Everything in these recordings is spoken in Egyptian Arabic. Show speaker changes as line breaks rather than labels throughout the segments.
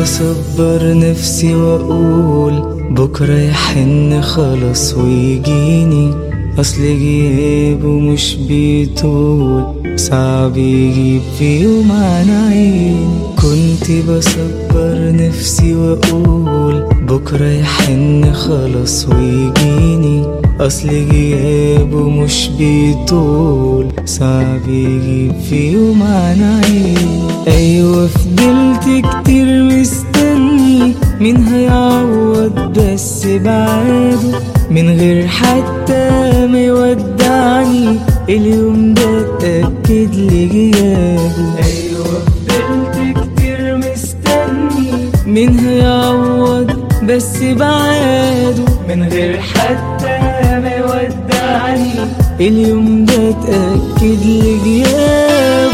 بصبر نفسي واقول بكرة يحن خلاص ويجيني اصل غيابه مش بيطول صعب يجيب في يوم عن عيني كنت بصبر نفسي واقول بكرة يحن خلاص ويجيني اصل غيابه مش بيطول صعب يجيب في يوم عن عيني ايوه فضلت كتير مستني مين هيعوض بس بعاده من غير حتى ما يودعني اليوم ده اتأكد لي غيابه ايوه فضلت كتير مستني مين هيعوض بس بعاده من غير حتى ما يودعني اليوم ده اتأكد لي غيابه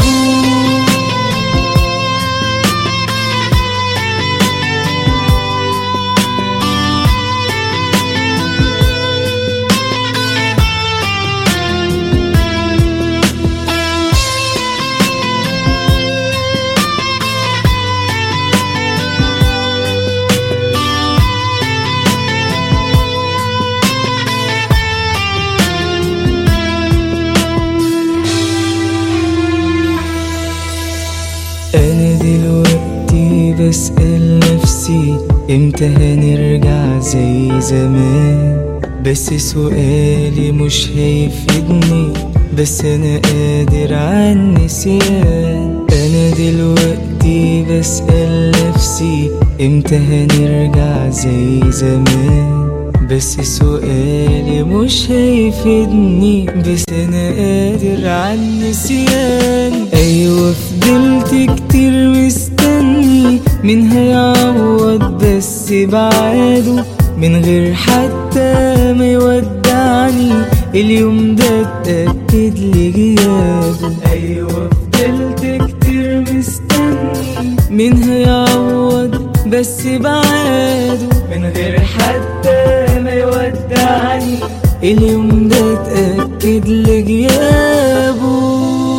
انا دلوقتي بسأل نفسي امتى هنرجع زي زمان بس سؤالي مش هيفيدني بس انا قادر على النسيان انا دلوقتي بسأل نفسي امتى هنرجع زي زمان بس سؤالي مش هيفيدني بس انا قادر على النسيان ايوه فضلت كتير مستني مين هيعوض بس بعاده من غير حتى ما يودعني اليوم ده اتأكد لي غيابه ايوه فضلت كتير مستني مين هيعوض بس بعاده من غير حتى ما يودعني اليوم ده اتأكد لي غيابه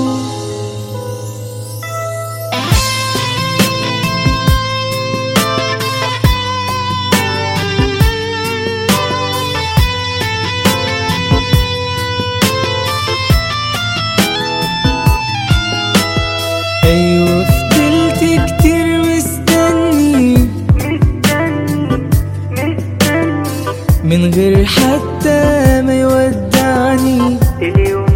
ايوه فضلت كتير مستني من غير حتى ما يودعني اليوم